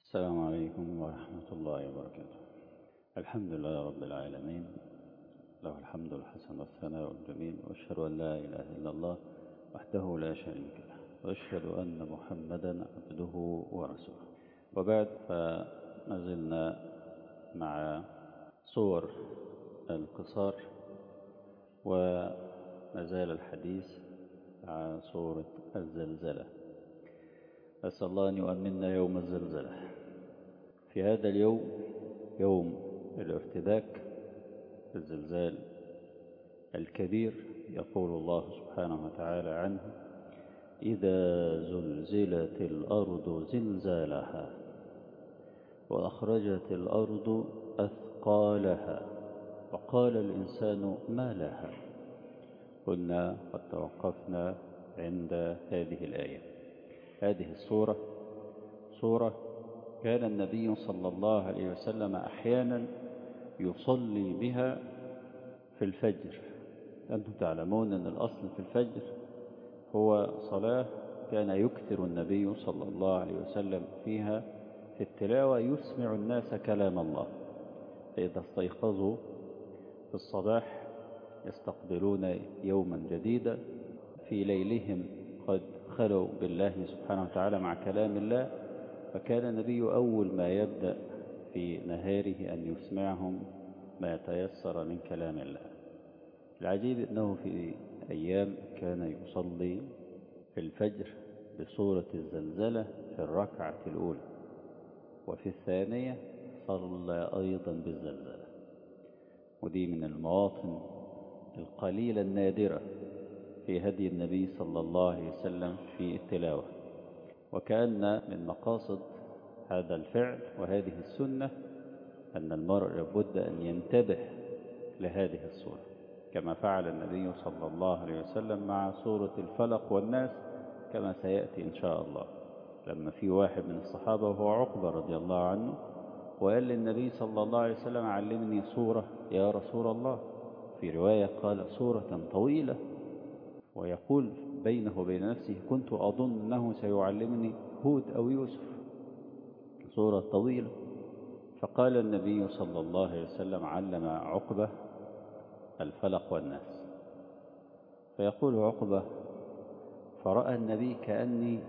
السلام عليكم ورحمة الله وبركاته الحمد لله رب العالمين له الحمد الحسن والثناء الجميل وأشهد أن لا إله إلا الله وحده لا شريك له وأشهد أن محمدا عبده ورسوله وبعد فما زلنا مع صور القصار وما زال الحديث عن صورة الزلزلة أسأل الله أن يؤمننا يوم الزلزلة في هذا اليوم يوم الارتداك الزلزال الكبير يقول الله سبحانه وتعالى عنه إذا زلزلت الأرض زلزالها وأخرجت الأرض أثقالها وقال الإنسان ما لها قلنا قد توقفنا عند هذه الآية هذه الصورة صورة كان النبي صلى الله عليه وسلم أحيانا يصلي بها في الفجر أنتم تعلمون أن الأصل في الفجر هو صلاة كان يكثر النبي صلى الله عليه وسلم فيها في التلاوة يسمع الناس كلام الله فإذا استيقظوا في الصباح يستقبلون يوما جديدا في ليلهم قد خلوا بالله سبحانه وتعالى مع كلام الله فكان النبي أول ما يبدأ في نهاره أن يسمعهم ما يتيسر من كلام الله العجيب أنه في أيام كان يصلي في الفجر بصورة الزلزلة في الركعة الأولى وفي الثانية صلى أيضا بالزلزلة ودي من المواطن القليلة النادرة في هدي النبي صلى الله عليه وسلم في التلاوة وكأن من مقاصد هذا الفعل وهذه السنة أن المرء لابد أن ينتبه لهذه الصورة كما فعل النبي صلى الله عليه وسلم مع سورة الفلق والناس كما سيأتي إن شاء الله لما في واحد من الصحابة وهو عقبة رضي الله عنه وقال للنبي صلى الله عليه وسلم علمني سورة يا رسول الله في رواية قال سورة طويلة ويقول بينه وبين نفسه كنت أظن أنه سيعلمني هود أو يوسف سورة طويلة فقال النبي صلى الله عليه وسلم علم عقبة الفلق والناس فيقول عقبة فرأى النبي كأني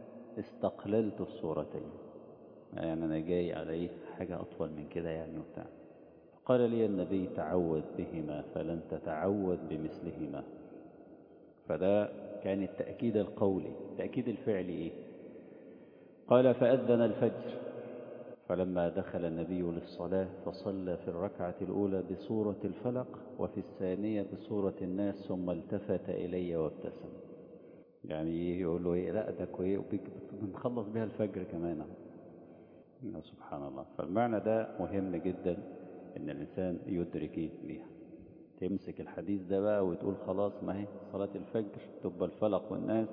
استقللت الصورتين يعني أنا جاي عليه حاجة أطول من كده يعني وبتاع قال لي النبي تعوذ بهما فلن تتعوذ بمثلهما فده كان التأكيد القولي التأكيد الفعلي إيه؟ قال فأذن الفجر فلما دخل النبي للصلاة فصلى في الركعة الأولى بسورة الفلق وفي الثانية بسورة الناس ثم التفت إلي وابتسم يعني يقول له إيه لا ده كويس بنخلص بها الفجر كمان يا سبحان الله فالمعنى ده مهم جدا إن الإنسان يدرك بها تمسك الحديث ده بقى وتقول خلاص ما هي صلاة الفجر تبقى الفلق والناس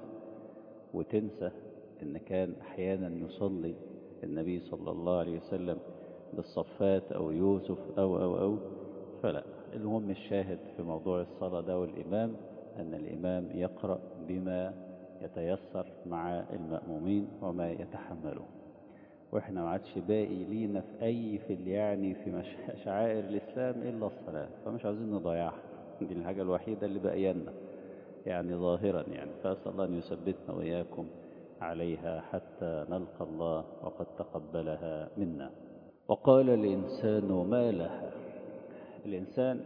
وتنسى إن كان أحيانا يصلي النبي صلى الله عليه وسلم بالصفات أو يوسف أو أو أو فلا المهم الشاهد في موضوع الصلاة ده والإمام أن الإمام يقرأ بما يتيسر مع المأمومين وما يتحملون واحنا ما عادش باقي لينا في اي في يعني في شعائر الاسلام الا الصلاه فمش عايزين نضيعها دي الحاجه الوحيده اللي باقينا يعني ظاهرا يعني فاسال الله ان يثبتنا واياكم عليها حتى نلقى الله وقد تقبلها منا وقال الانسان ما لها الانسان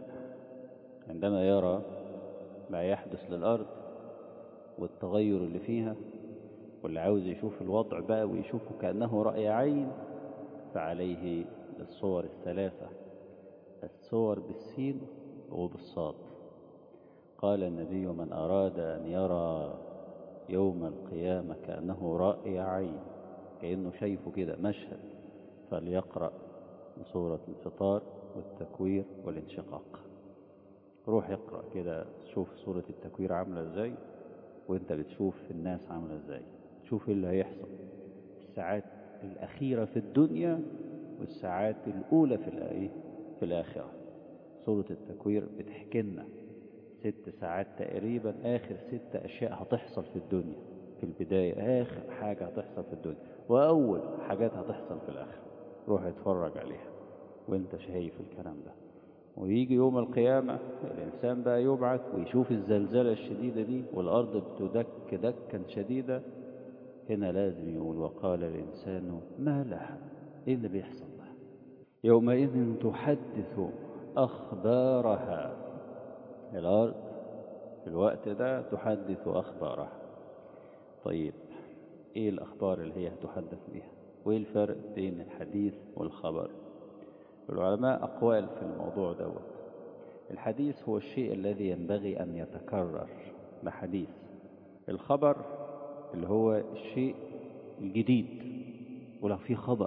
عندما يرى ما يحدث للارض والتغير اللي فيها واللي عاوز يشوف الوضع بقى ويشوفه كأنه رأي عين فعليه الصور الثلاثة الصور بالسين وبالصاد قال النبي من أراد أن يرى يوم القيامة كأنه رأي عين كأنه شايفه كده مشهد فليقرأ سورة الفطار والتكوير والانشقاق روح اقرأ كده شوف سورة التكوير عاملة ازاي وانت بتشوف الناس عاملة ازاي شوف اللي هيحصل الساعات الأخيرة في الدنيا والساعات الأولى في الآية في الآخرة سورة التكوير بتحكي لنا ست ساعات تقريبا آخر ست أشياء هتحصل في الدنيا في البداية آخر حاجة هتحصل في الدنيا وأول حاجات هتحصل في الآخر روح اتفرج عليها وانت شايف الكلام ده ويجي يوم القيامة الإنسان بقى يبعث ويشوف الزلزلة الشديدة دي والأرض بتدك دكا شديدة هنا لازم يقول وقال الإنسان ما لها إيه اللي بيحصل ده يومئذ تحدث أخبارها الأرض في الوقت ده تحدث أخبارها طيب إيه الأخبار اللي هي تحدث بها وإيه الفرق بين الحديث والخبر العلماء أقوال في الموضوع دوت الحديث هو الشيء الذي ينبغي أن يتكرر ده حديث الخبر اللي هو الشيء الجديد ولو في خبر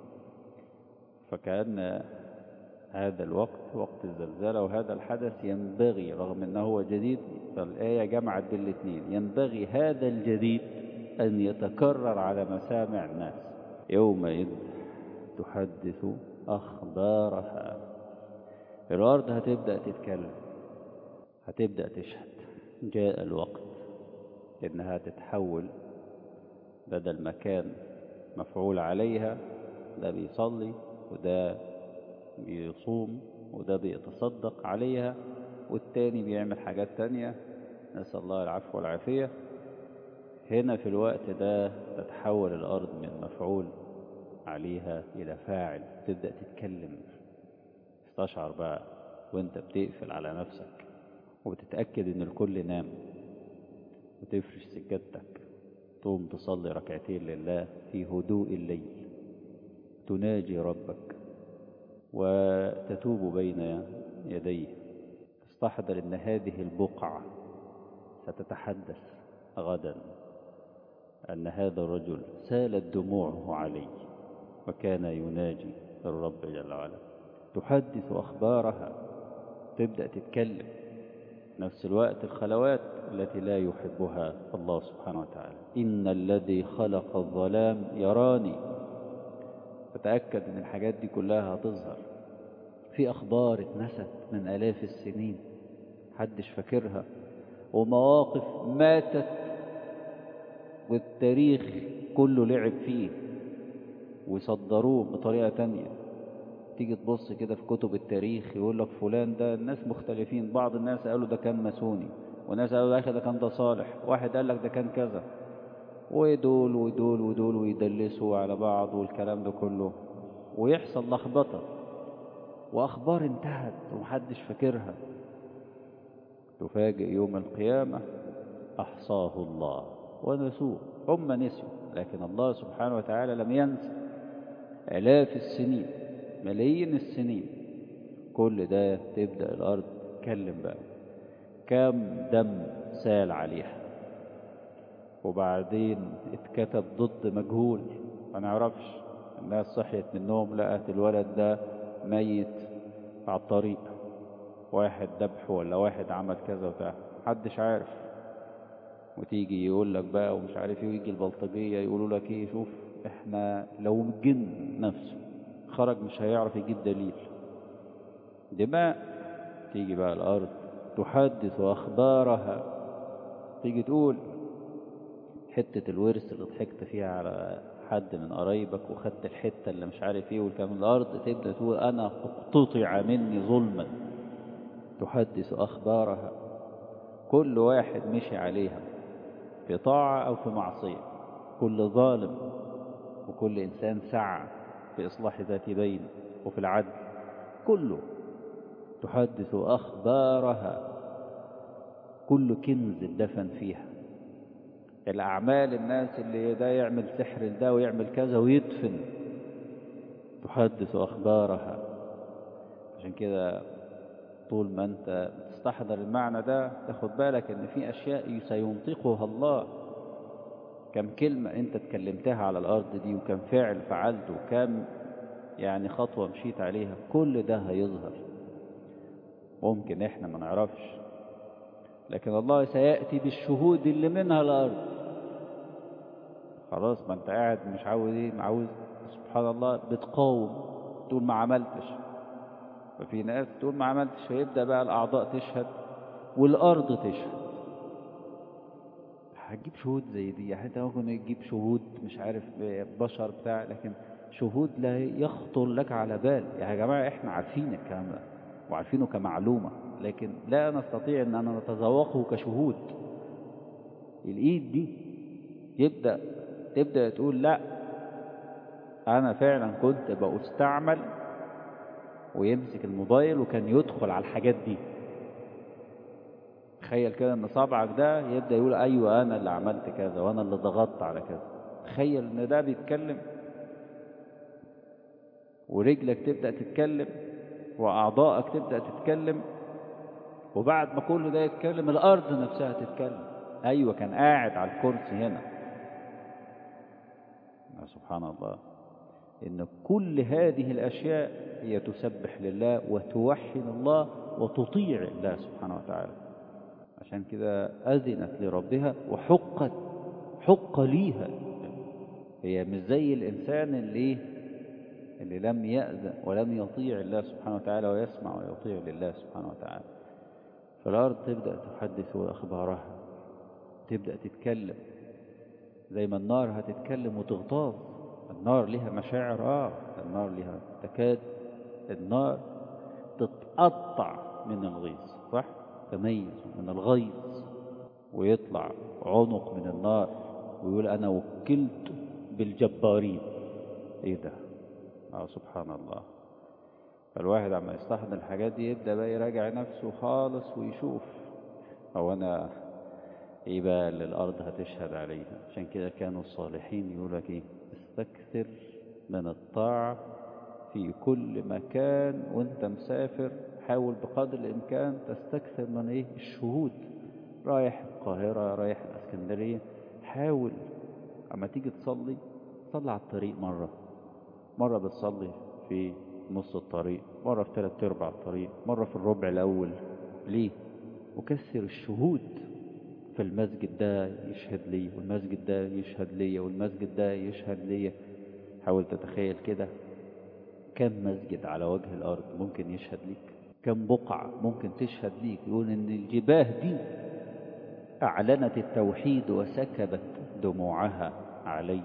فكأن هذا الوقت وقت الزلزلة وهذا الحدث ينبغي رغم أنه هو جديد فالآية جمعت بين الاثنين ينبغي هذا الجديد أن يتكرر على مسامع الناس يومئذ تحدث أخبارها الأرض هتبدأ تتكلم هتبدأ تشهد جاء الوقت إنها تتحول بدل ما كان مفعول عليها ده بيصلي وده بيصوم وده بيتصدق عليها والتاني بيعمل حاجات تانية نسأل الله العفو والعافية هنا في الوقت ده تتحول الأرض من مفعول عليها إلى فاعل تبدأ تتكلم استشعر بقى وانت بتقفل على نفسك وبتتأكد ان الكل نام وتفرش سجادتك تقوم تصلي ركعتين لله في هدوء الليل تناجي ربك وتتوب بين يديه تستحضر ان هذه البقعة ستتحدث غدا أن هذا الرجل سالت دموعه عليه وكان يناجي الرب جل وعلا تحدث أخبارها تبدأ تتكلم نفس الوقت الخلوات التي لا يحبها الله سبحانه وتعالى إن الذي خلق الظلام يراني فتأكد أن الحاجات دي كلها هتظهر في أخبار اتنست من آلاف السنين حدش فاكرها ومواقف ماتت والتاريخ كله لعب فيه ويصدروه بطريقة تانية تيجي تبص كده في كتب التاريخ يقول لك فلان ده الناس مختلفين بعض الناس قالوا ده كان ماسوني وناس قالوا ده كان ده صالح واحد قال لك ده كان كذا ودول ودول ودول ويدلسوا على بعض والكلام ده كله ويحصل لخبطة وأخبار انتهت ومحدش فاكرها تفاجئ يوم القيامة أحصاه الله ونسوه هم نسوا لكن الله سبحانه وتعالى لم ينسى آلاف السنين ملايين السنين كل ده تبدأ الأرض تكلم بقى كم دم سال عليها وبعدين اتكتب ضد مجهول ما نعرفش الناس صحيت من النوم لقت الولد ده ميت على الطريق واحد ذبح ولا واحد عمل كذا وبتاع محدش عارف وتيجي يقول لك بقى ومش عارف ايه ويجي البلطجيه يقولوا لك ايه شوف احنا لو الجن نفسه خرج مش هيعرف يجيب دليل دماء تيجي بقى الارض تحدث اخبارها تيجي تقول حته الورث اللي ضحكت فيها على حد من قرايبك وخدت الحته اللي مش عارف ايه والكلام الارض تبدا تقول انا اقتطع مني ظلما تحدث اخبارها كل واحد مشي عليها في طاعة أو في معصية كل ظالم وكل إنسان سعى في إصلاح ذات بين وفي العدل كله تحدث أخبارها كل كنز دفن فيها الأعمال الناس اللي ده يعمل سحر ده ويعمل كذا ويدفن تحدث أخبارها عشان كده طول ما أنت تستحضر المعنى ده تاخد بالك ان في اشياء سينطقها الله كم كلمة انت اتكلمتها على الارض دي وكم فعل فعلته وكم يعني خطوة مشيت عليها كل ده هيظهر ممكن احنا ما نعرفش لكن الله سيأتي بالشهود اللي منها الارض خلاص ما انت قاعد مش عاوز ايه عاوز سبحان الله بتقاوم تقول ما عملتش ففي ناس تقول ما عملتش فيبدأ بقى الأعضاء تشهد والأرض تشهد هتجيب شهود زي دي يعني انت ممكن تجيب شهود مش عارف بشر بتاع لكن شهود لا يخطر لك على بال يعني يا جماعة احنا عارفين الكلام ده وعارفينه كمعلومة لكن لا نستطيع ان أنا نتذوقه كشهود الايد دي يبدأ تبدأ تقول لا انا فعلا كنت بستعمل ويمسك الموبايل وكان يدخل على الحاجات دي تخيل كده ان صابعك ده يبدأ يقول ايوه انا اللي عملت كذا وانا اللي ضغطت على كذا تخيل ان ده بيتكلم ورجلك تبدأ تتكلم وأعضائك تبدأ تتكلم وبعد ما كل ده يتكلم الأرض نفسها تتكلم أيوة كان قاعد على الكرسي هنا سبحان الله إن كل هذه الأشياء هي تسبح لله وتوحد الله وتطيع الله سبحانه وتعالى عشان كده أذنت لربها وحقت حق ليها هي مش زي الإنسان اللي اللي لم يأذن ولم يطيع الله سبحانه وتعالى ويسمع ويطيع لله سبحانه وتعالى فالأرض تبدأ تحدث أخبارها تبدأ تتكلم زي ما النار هتتكلم وتغتاظ النار لها مشاعر آه النار لها تكاد النار تتقطع من الغيظ صح تميز من الغيظ ويطلع عنق من النار ويقول أنا وكلت بالجبارين إيه ده اه سبحان الله فالواحد عما يستحضر الحاجات دي يبدأ بقى يراجع نفسه خالص ويشوف هو أنا إيه بقى اللي الأرض هتشهد عليها عشان كده كانوا الصالحين يقول لك إيه استكثر من الطاعة في كل مكان وانت مسافر حاول بقدر الإمكان تستكثر من إيه الشهود رايح القاهرة رايح الإسكندرية حاول أما تيجي تصلي صلي على الطريق مرة مرة بتصلي في نص الطريق مرة في ثلاث أرباع الطريق مرة في الربع الأول ليه؟ وكسر الشهود في المسجد ده يشهد لي والمسجد ده يشهد لي والمسجد ده يشهد لي حاول تتخيل كده كم مسجد على وجه الأرض ممكن يشهد ليك كم بقعة ممكن تشهد ليك يقول إن الجباه دي أعلنت التوحيد وسكبت دموعها عليه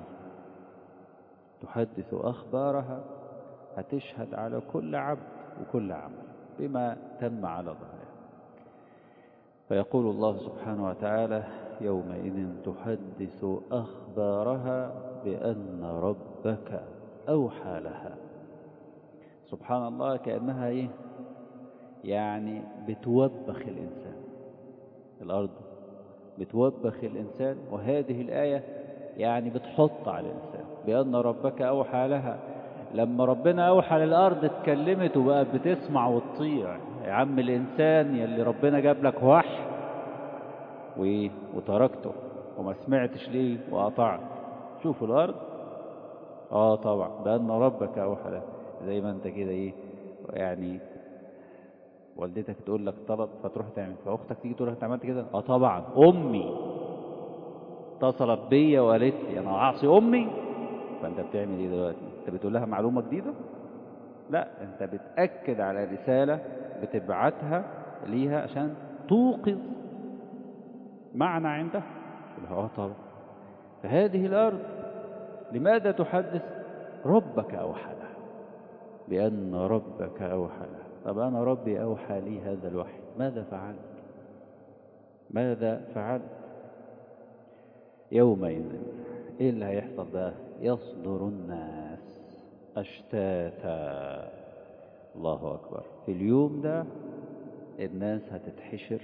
تحدث أخبارها هتشهد على كل عبد وكل عمل بما تم على ظهرها فيقول الله سبحانه وتعالى يومئذ تحدث أخبارها بأن ربك أوحى لها سبحان الله كأنها إيه يعني بتوبخ الإنسان الأرض بتوبخ الإنسان وهذه الآية يعني بتحط على الإنسان بأن ربك أوحى لها لما ربنا أوحى للأرض اتكلمت وبقت بتسمع وتطيع يا عم الإنسان يلي ربنا جاب لك وحي وإيه وتركته وما سمعتش ليه وقطعت شوفوا الأرض آه طبعا بأن ربك أوحى لها زي ما أنت كده إيه يعني والدتك تقول لك طلب فتروح تعمل فأختك تيجي تقول لك أنت عملت كده آه طبعا أمي اتصلت بيا وقالت لي أنا أعصي أمي فأنت بتعمل إيه دلوقتي؟ أنت بتقول لها معلومة جديدة؟ لا أنت بتأكد على رسالة بتبعتها ليها عشان توقظ معنى عندها اه طبعا فهذه الأرض لماذا تحدث ربك أوحى لها بأن ربك أوحى لها طب أنا ربي أوحى لي هذا الوحي ماذا فعلت ماذا فعلت يومئذ إيه اللي هيحصل بقى يصدر الناس أشتاتا الله أكبر في اليوم ده الناس هتتحشر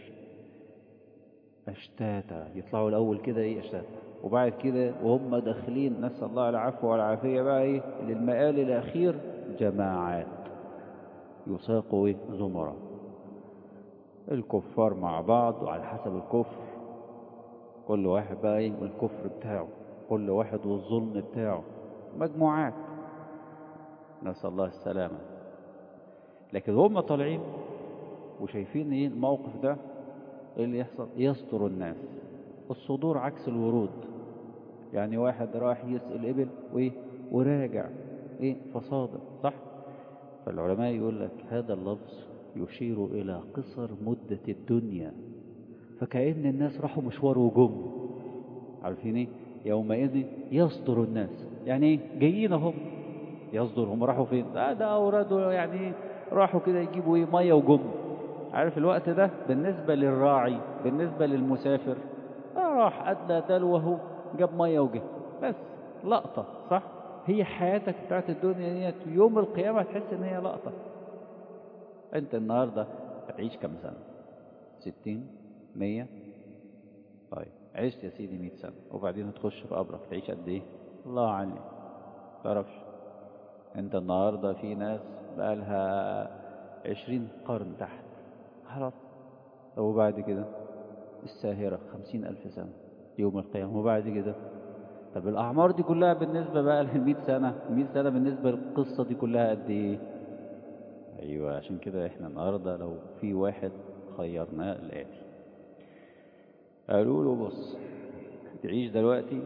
أشتاتا يطلعوا الأول كده إيه أشتاتا وبعد كده وهم داخلين نسأل الله العفو والعافية بقى إيه للمآل الأخير جماعات يساقوا إيه زمرة الكفار مع بعض وعلى حسب الكفر كل واحد بقى إيه والكفر بتاعه كل واحد والظلم بتاعه مجموعات نسأل الله السلامة لكن هم طالعين وشايفين ايه الموقف ده ايه اللي يحصل يصدر الناس الصدور عكس الورود يعني واحد راح يسأل ابل وايه وراجع ايه فصادر صح فالعلماء يقول لك هذا اللفظ يشير الى قصر مدة الدنيا فكأن الناس راحوا مشوار وجم عارفين ايه يومئذ يصدر الناس يعني ايه جايين اهم يصدر هم راحوا فين ده ده اورادوا يعني ايه راحوا كده يجيبوا ايه ميه وجم عارف الوقت ده بالنسبه للراعي بالنسبه للمسافر آه راح ادلى دلوه جاب ميه وجه بس لقطه صح هي حياتك بتاعت الدنيا ديت يوم القيامه هتحس ان هي لقطه انت النهارده هتعيش كم سنه ستين مية طيب عشت يا سيدي مئة سنة وبعدين هتخش في قبرك تعيش قد ايه الله عني تعرفش انت النهاردة في ناس بقالها عشرين قرن تحت خلاص طب وبعد كده الساهرة خمسين ألف سنة يوم القيامة وبعد كده طب الأعمار دي كلها بالنسبة بقى للمئة سنة المئة سنة بالنسبة للقصة دي كلها قد ايه أيوة عشان كده احنا النهاردة لو في واحد خيرناه الآتي قالوا له بص تعيش دلوقتي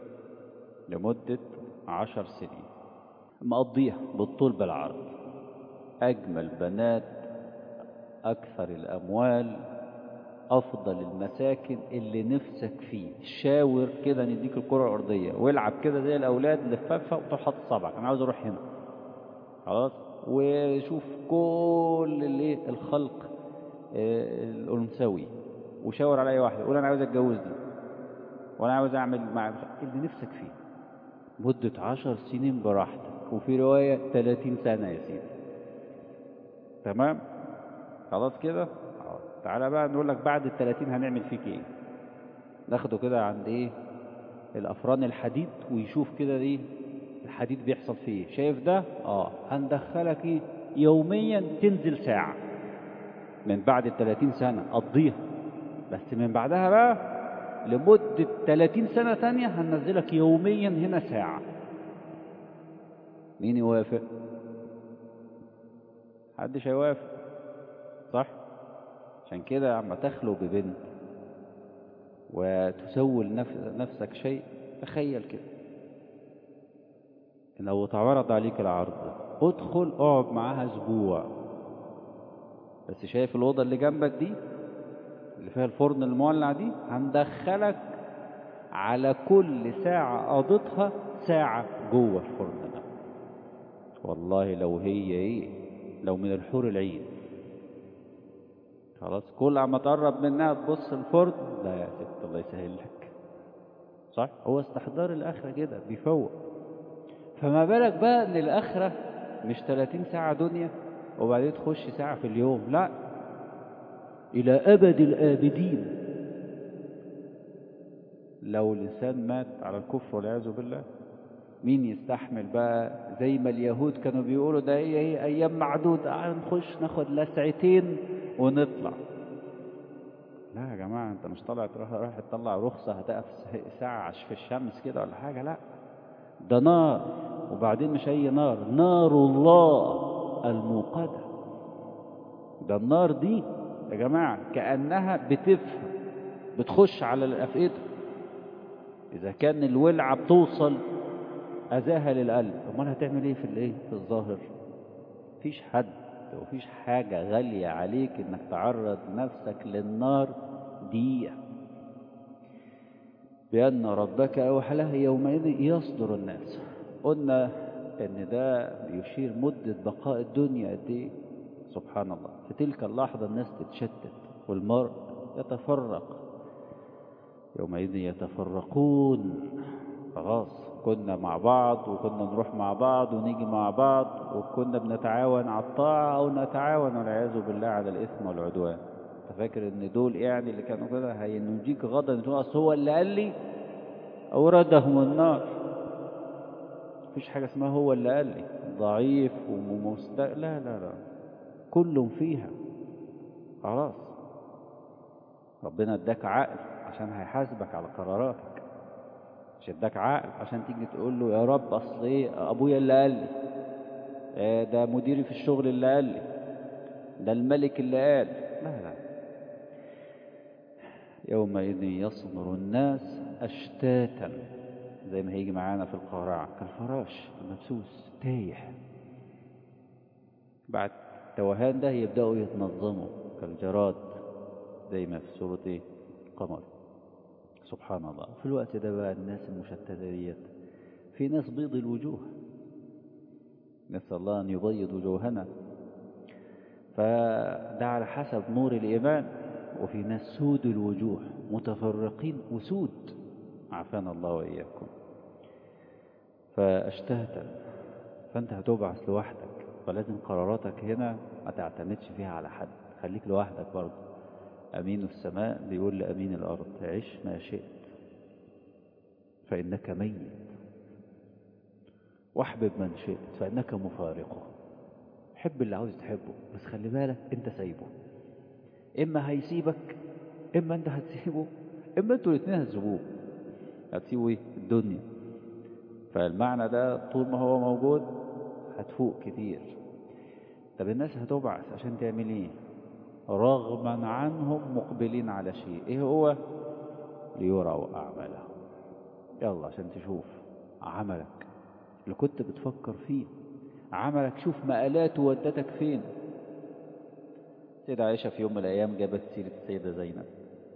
لمدة عشر سنين مقضيها بالطول بالعرض أجمل بنات أكثر الأموال أفضل المساكن اللي نفسك فيه شاور كده نديك الكرة الأرضية والعب كده زي الأولاد لفافها وتروح حاطط صبعك أنا عاوز أروح هنا خلاص وشوف كل اللي الخلق آه، الأنثوي وشاور على أي واحدة قول أنا عاوز أتجوز دي وأنا عاوز أعمل مع اللي نفسك فيه مدة عشر سنين براحتك وفي رواية 30 سنة يا سيدي تمام خلاص كده آه. تعالى بقى نقول لك بعد ال 30 هنعمل فيك ايه ناخده كده عند ايه الافران الحديد ويشوف كده ايه الحديد بيحصل فيه ايه شايف ده اه هندخلك ايه يوميا تنزل ساعة من بعد ال 30 سنة قضيها بس من بعدها بقى لمدة 30 سنة تانية هننزلك يوميا هنا ساعة مين يوافق محدش هيوافق صح عشان كده عما تخلو ببنت وتسول نفس نفسك شيء تخيل كده لو اتعرض عليك العرض ادخل اقعد معاها اسبوع بس شايف الاوضه اللي جنبك دي اللي فيها الفرن المولع دي هندخلك على كل ساعة قضيتها ساعة جوه الفرن ده والله لو هي ايه لو من الحور العين خلاص كل عما تقرب منها تبص الفرن لا يا ست الله يسهل لك صح هو استحضار الآخرة كده بيفوق فما بالك بقى ان الآخرة مش 30 ساعة دنيا وبعدين تخش ساعة في اليوم لا إلى أبد الآبدين لو الإنسان مات على الكفر والعياذ بالله مين يستحمل بقى زي ما اليهود كانوا بيقولوا ده هي هي أيام معدودة نخش ناخد لسعتين ونطلع لا يا جماعة أنت مش طالع تروح رايح تطلع رخصة هتقف ساعة في الشمس كده ولا حاجة لا ده نار وبعدين مش أي نار نار الله الموقدة ده النار دي يا جماعة كأنها بتفهم بتخش على الأفئدة إذا كان الولعة بتوصل أذاها للقلب أمال هتعمل إيه في الإيه في الظاهر مفيش حد ومفيش حاجة غالية عليك إنك تعرض نفسك للنار دقيقة بأن ربك أوحى له يومئذ يصدر الناس قلنا إن ده بيشير مدة بقاء الدنيا قد إيه سبحان الله في تلك اللحظة الناس تتشتت والمرء يتفرق يومئذ يتفرقون خلاص كنا مع بعض وكنا نروح مع بعض ونيجي مع بعض وكنا بنتعاون على الطاعة أو نتعاون والعياذ بالله على الإثم والعدوان أنت فاكر إن دول يعني اللي كانوا كده هينجيك غدا تقول أصل هو اللي قال لي أوردهم النار مفيش حاجة اسمها هو اللي قال لي ضعيف ومست لا لا لا كل فيها خلاص ربنا اداك عقل عشان هيحاسبك على قراراتك مش اداك عقل عشان تيجي تقول له يا رب اصل ايه ابويا اللي قال لي إيه ده مديري في الشغل اللي قال لي ده الملك اللي قال لا لا يومئذ يصدر الناس اشتاتا زي ما هيجي معانا في القارعة كالفراش المبسوس تايه بعد التوهان ده يبدأوا يتنظموا كالجراد زي ما في سورة ايه القمر سبحان الله في الوقت ده بقى الناس المشتتة ديت في ناس بيض الوجوه نسأل الله أن يبيض وجوهنا فده على حسب نور الإيمان وفي ناس سود الوجوه متفرقين وسود عافانا الله وإياكم فاشتهت فأنت هتبعث لوحدك فلازم قراراتك هنا ما تعتمدش فيها على حد خليك لوحدك برضه أمين السماء بيقول لأمين الأرض عش ما شئت فإنك ميت واحبب من شئت فإنك مفارقه حب اللي عاوز تحبه بس خلي بالك انت سايبه اما هيسيبك اما انت هتسيبه اما انتوا الاثنين هتسيبوه هتسيبوا ايه الدنيا فالمعنى ده طول ما هو موجود هتفوق كتير طب الناس هتبعث عشان تعمل ايه رغما عنهم مقبلين على شيء ايه هو ليروا اعمالهم يلا عشان تشوف عملك اللي كنت بتفكر فيه عملك شوف مقالاته ودتك فين سيدة عائشة في يوم من الأيام جابت سيرة السيدة زينب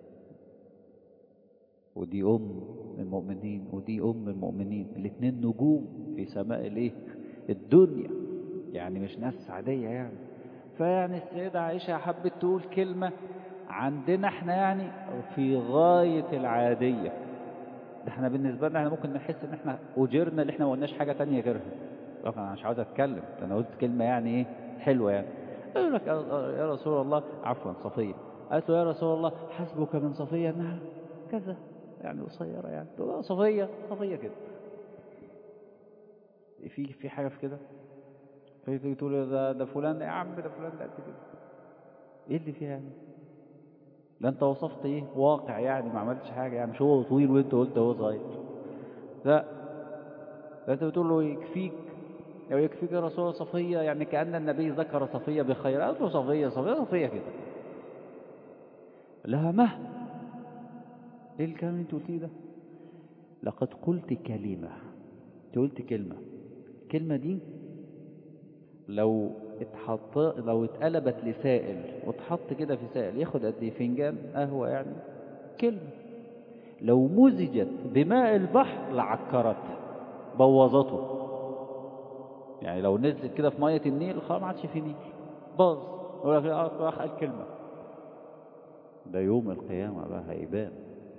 ودي أم المؤمنين ودي أم المؤمنين الاثنين نجوم في سماء الايه الدنيا يعني مش ناس عادية يعني فيعني السيدة عائشة حبت تقول كلمة عندنا احنا يعني في غاية العادية ده احنا بالنسبة لنا احنا ممكن نحس ان احنا أجرنا اللي احنا ما قلناش حاجة تانية غيرها طبعا انا مش عاوز اتكلم ده انا قلت كلمة يعني ايه حلوة يعني يقول لك يا رسول الله عفوا صفية قالت له يا رسول الله حسبك من صفية انها كذا يعني قصيرة يعني تقول له صفية صفية كده في في حاجة في كده فيجي تقول ده ده فلان يا عم ده فلان ده قد كده ايه اللي فيها يعني ده انت وصفت ايه واقع يعني ما عملتش حاجة يعني مش هو طويل وانت قلت هو صغير لا ده انت بتقول له يكفيك أو يكفيك يا رسول الله صفية يعني كأن النبي ذكر صفية بخير قالت له صفية صفية صفية كده لها مه ايه الكلام اللي انت قلتيه ده لقد قلت كلمة انت قلت كلمة الكلمة دي لو اتحط لو اتقلبت لسائل واتحط كده في سائل ياخد قد ايه فنجان قهوة يعني كلمة لو مزجت بماء البحر لعكرت بوظته يعني لو نزلت كده في مية النيل خلاص ما عادش في نيل باظ ولا في اخ قال كلمة ده يوم القيامة بقى هيبان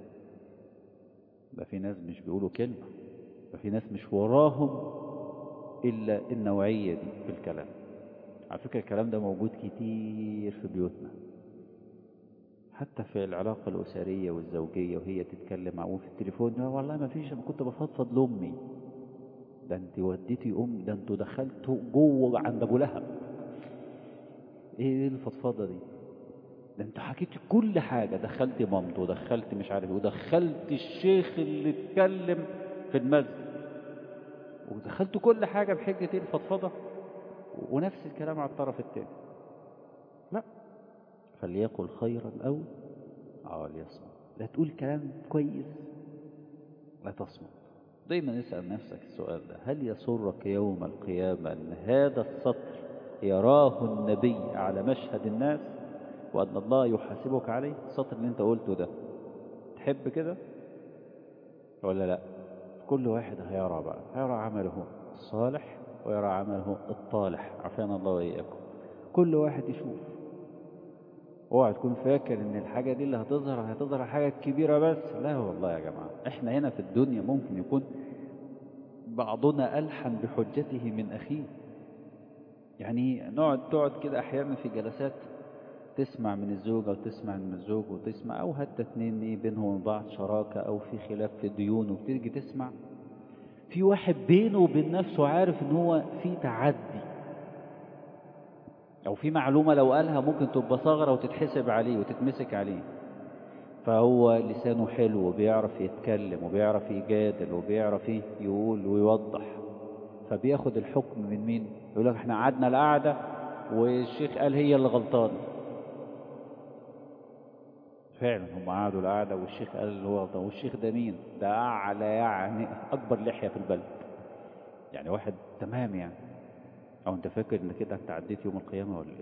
ده في ناس مش بيقولوا كلمة ده في ناس مش وراهم إلا النوعية دي في الكلام على فكرة الكلام ده موجود كتير في بيوتنا حتى في العلاقة الأسرية والزوجية وهي تتكلم معه في التليفون لا والله ما فيش أنا كنت بفضفض لأمي ده انت وديتي أم ده انتوا دخلتوا جوه عند أبو لهب ايه الفضفضة دي ده انت حكيت كل حاجة دخلت مامته ودخلت مش عارف ودخلت الشيخ اللي اتكلم في المسجد ودخلت كل حاجة بحجة ايه الفضفضة ونفس الكلام على الطرف الثاني لا فليقل خيرا أو اه ليصمت لا تقول كلام كويس لا تصمت دايما اسأل نفسك السؤال ده هل يسرك يوم القيامة أن هذا السطر يراه النبي على مشهد الناس وأن الله يحاسبك عليه السطر اللي انت قلته ده تحب كده ولا لا كل واحد هيرى بقى هيرى عمله الصالح ويرى عمله الطالح عافانا الله وإياكم كل واحد يشوف اوعى تكون فاكر ان الحاجة دي اللي هتظهر هتظهر حاجة كبيرة بس لا والله يا جماعة احنا هنا في الدنيا ممكن يكون بعضنا ألحن بحجته من أخيه يعني نقعد تقعد كده أحيانا في جلسات تسمع من الزوجة وتسمع من الزوج وتسمع أو حتى اتنين ايه بينهم وبين بعض شراكة أو في خلاف في الديون وبتيجي تسمع في واحد بينه وبين نفسه عارف ان هو في تعدي او في معلومة لو قالها ممكن تبقى ثغرة وتتحسب عليه وتتمسك عليه فهو لسانه حلو وبيعرف يتكلم وبيعرف يجادل وبيعرف يقول ويوضح فبياخد الحكم من مين يقول لك احنا قعدنا القعدة والشيخ قال هي اللي غلطانة فعلا هم قعدوا القعدة والشيخ قال اللي هو غلطان والشيخ ده مين ده أعلى يعني أكبر لحية في البلد يعني واحد تمام يعني أو أنت فاكر إن كده أنت عديت يوم القيامة ولا إيه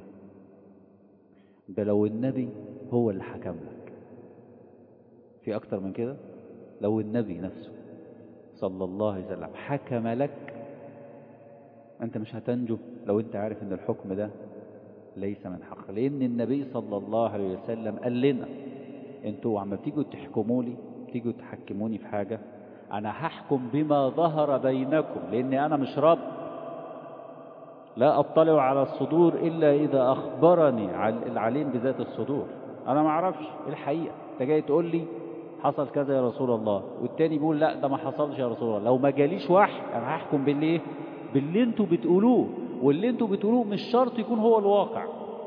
ده لو النبي هو اللي حكم لك في أكتر من كده لو النبي نفسه صلى الله عليه وسلم حكم لك أنت مش هتنجو لو أنت عارف أن الحكم ده ليس من حق لأن النبي صلى الله عليه وسلم قال لنا أنتوا عم تيجوا تحكموا لي تيجوا تحكموني في حاجة أنا هحكم بما ظهر بينكم لأني أنا مش رب لا أطلع على الصدور إلا إذا أخبرني العليم بذات الصدور أنا ما أعرفش الحقيقة أنت جاي تقول لي حصل كذا يا رسول الله والتاني بيقول لا ده ما حصلش يا رسول الله لو ما جاليش وحي أنا هحكم باللي باللي انتوا بتقولوه واللي انتوا بتقولوه مش شرط يكون هو الواقع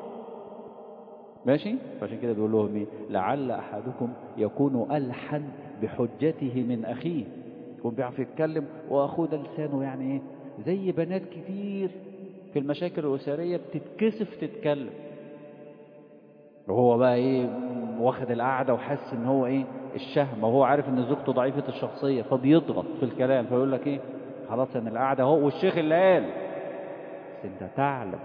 ماشي فعشان كده بيقول لهم ايه لعل احدكم يكون الحن بحجته من اخيه يكون بيعرف يتكلم واخوه ده لسانه يعني ايه زي بنات كتير في المشاكل الاسريه بتتكسف تتكلم وهو بقى ايه واخد القعده وحاسس ان هو ايه الشهم وهو عارف ان زوجته ضعيفه الشخصيه فبيضغط في الكلام فيقول لك ايه خلاص ان القعده اهو والشيخ اللي قال بس انت تعلم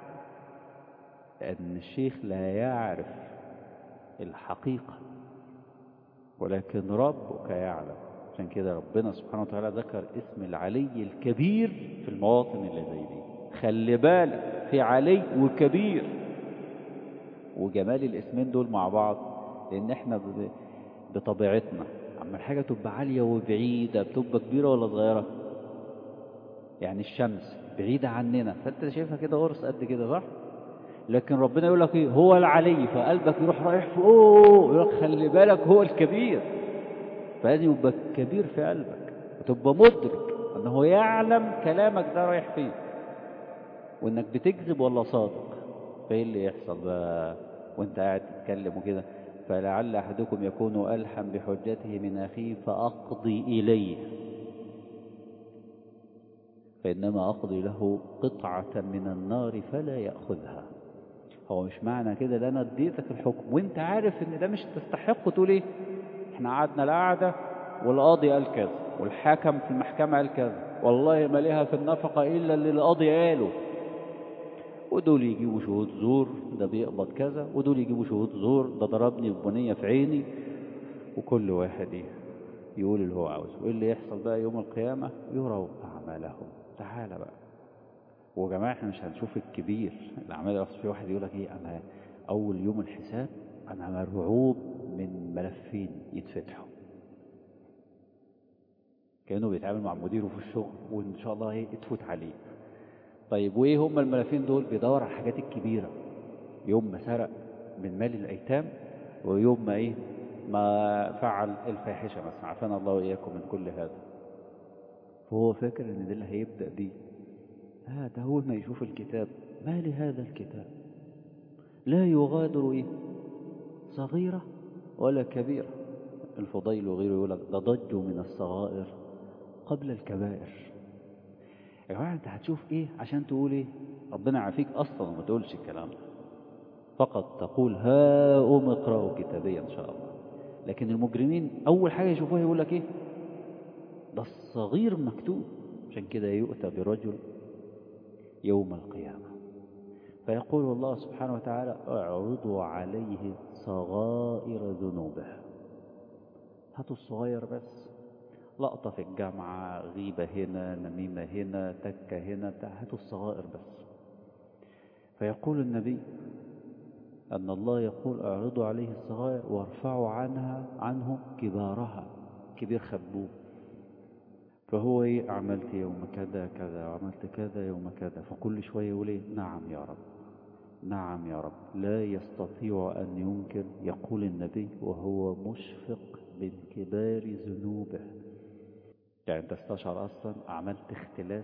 ان الشيخ لا يعرف الحقيقه ولكن ربك يعلم عشان كده ربنا سبحانه وتعالى ذكر اسم العلي الكبير في المواطن اللي زي دي خلي بالك في علي وكبير وجمال الاسمين دول مع بعض لان احنا بطبيعتنا اما الحاجه تبقى عاليه وبعيده بتبقى كبيره ولا صغيره يعني الشمس بعيدة عننا فانت شايفها كده غرس قد كده صح لكن ربنا يقول لك ايه هو العلي فقلبك يروح رايح فوق يقول لك خلي بالك هو الكبير فلازم يبقى كبير في قلبك وتبقى مدرك ان هو يعلم كلامك ده رايح فين وانك بتكذب ولا صادق فايه اللي يحصل بقى وانت قاعد تتكلم وكده فلعل احدكم يكون الحم بحجته من اخيه فاقضي اليه فإنما أقضي له قطعة من النار فلا يأخذها هو مش معنى كده ده أنا اديتك الحكم وانت عارف ان ده مش تستحق تقول ايه احنا قعدنا القعدة والقاضي قال كذا والحاكم في المحكمة قال كذا والله ما لها في النفقة إلا اللي القاضي قاله ودول يجيبوا شهود زور ده بيقبض كذا ودول يجيبوا شهود زور ده ضربني ببنية في عيني وكل واحد ايه يقول اللي هو عاوزه وايه اللي يحصل بقى يوم القيامة يروا أعمالهم تعالى بقى ويا جماعة احنا مش هنشوف الكبير الأعمال أصل في واحد يقول لك ايه أنا أول يوم الحساب أنا مرعوب من ملفين يتفتحوا كأنه بيتعامل مع مديره في الشغل وإن شاء الله ايه تفوت عليه طيب وإيه هم الملفين دول بيدور على الحاجات الكبيرة يوم ما سرق من مال الأيتام ويوم ما إيه ما فعل الفاحشة مثلا عافانا الله وإياكم من كل هذا فهو فاكر ان ده اللي هيبدأ بيه لا ده أول ما يشوف الكتاب ما لهذا الكتاب لا يغادر إيه صغيرة ولا كبيرة الفضيل وغيره يقول لك ده ضجوا من الصغائر قبل الكبائر يا جماعة انت هتشوف ايه عشان تقول ايه ربنا يعافيك اصلا وما تقولش الكلام ده فقط تقول هاؤم اقرأوا كتابي ان شاء الله لكن المجرمين اول حاجة يشوفوها يقول لك ايه ده الصغير مكتوب عشان كده يؤتى برجل يوم القيامة فيقول الله سبحانه وتعالى اعرضوا عليه صغائر ذنوبه هاتوا الصغير بس لقطة في الجامعة غيبة هنا نميمة هنا تكة هنا بتاع هاتوا الصغائر بس فيقول النبي أن الله يقول اعرضوا عليه الصغائر وارفعوا عنها عنه كبارها كبير خبوه فهو ايه عملت يوم كذا كذا وعملت كذا يوم كذا فكل شوية يقول ايه نعم يا رب نعم يا رب لا يستطيع أن ينكر يقول النبي وهو مشفق من كبار ذنوبه يعني انت استشعر أصلا عملت اختلاس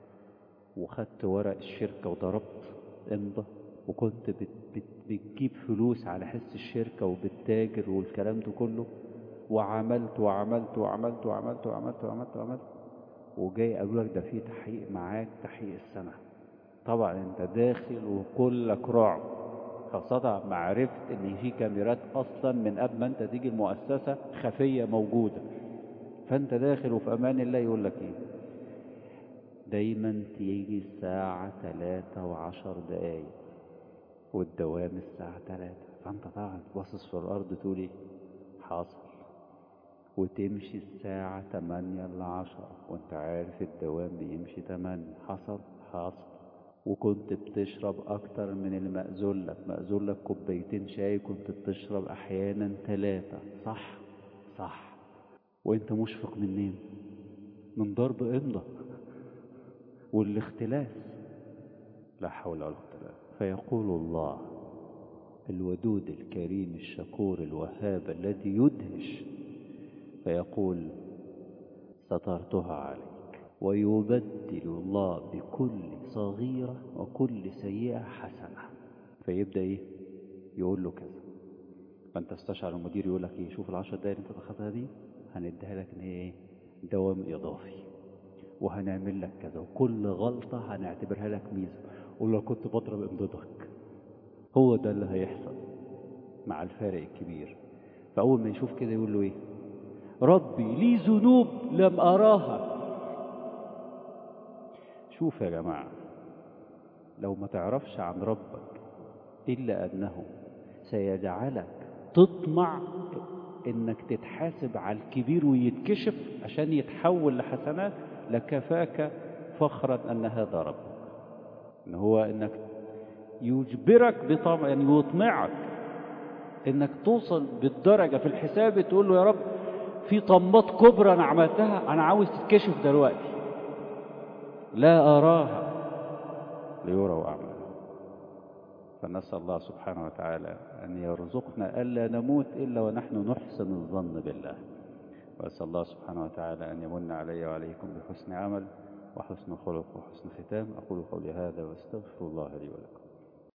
وخدت ورق الشركة وضربت امضى وكنت بت بت بتجيب فلوس على حس الشركة وبتتاجر والكلام ده كله وعملت وعملت وعملت وعملت وعملت وعملت وعملت وجاي قالوا لك ده في تحقيق معاك تحقيق السنة طبعا انت داخل وكلك رعب خاصة ما عرفت ان في كاميرات اصلا من قبل ما انت تيجي المؤسسة خفية موجودة فانت داخل وفي امان الله يقول لك ايه دايما تيجي الساعة تلاتة وعشر دقايق والدوام الساعة تلاتة فانت طبعا باصص في الارض تقول ايه حاصل وتمشي الساعة 8 ل 10 وانت عارف الدوام بيمشي 8 حصل حصل وكنت بتشرب أكتر من المأذون لك مأذون لك كوبايتين شاي كنت بتشرب أحيانا ثلاثة صح صح وانت مشفق منين من ضرب امضة والاختلاس لا حول ولا قوة الا بالله فيقول الله الودود الكريم الشكور الوهاب الذي يدهش فيقول سترتها عليك ويبدل الله بكل صغيرة وكل سيئة حسنة فيبدأ ايه يقول له كذا فانت استشعر المدير يقول لك ايه شوف العشر دقايق اللي انت تاخدها دي هنديها لك ان هي ايه دوام اضافي وهنعمل لك كذا وكل غلطة هنعتبرها لك ميزة قول له كنت بضرب امضتك هو ده اللي هيحصل مع الفارق الكبير فأول ما يشوف كده يقول له ايه ربي لي ذنوب لم أراها شوف يا جماعة لو ما تعرفش عن ربك إلا أنه سيجعلك تطمع إنك تتحاسب على الكبير ويتكشف عشان يتحول لحسنات لكفاك فخرا أن هذا ربك إن هو إنك يجبرك بطمع يعني يطمعك إنك توصل بالدرجة في الحساب تقول له يا رب في طمات كبرى أنا عملتها أنا عاوز تتكشف دلوقتي لا أراها ليروا أعمالهم فنسأل الله سبحانه وتعالى أن يرزقنا ألا نموت إلا ونحن نحسن الظن بالله وأسأل الله سبحانه وتعالى أن يمن علي وعليكم بحسن عمل وحسن خلق وحسن ختام أقول قولي هذا واستغفر الله لي ولكم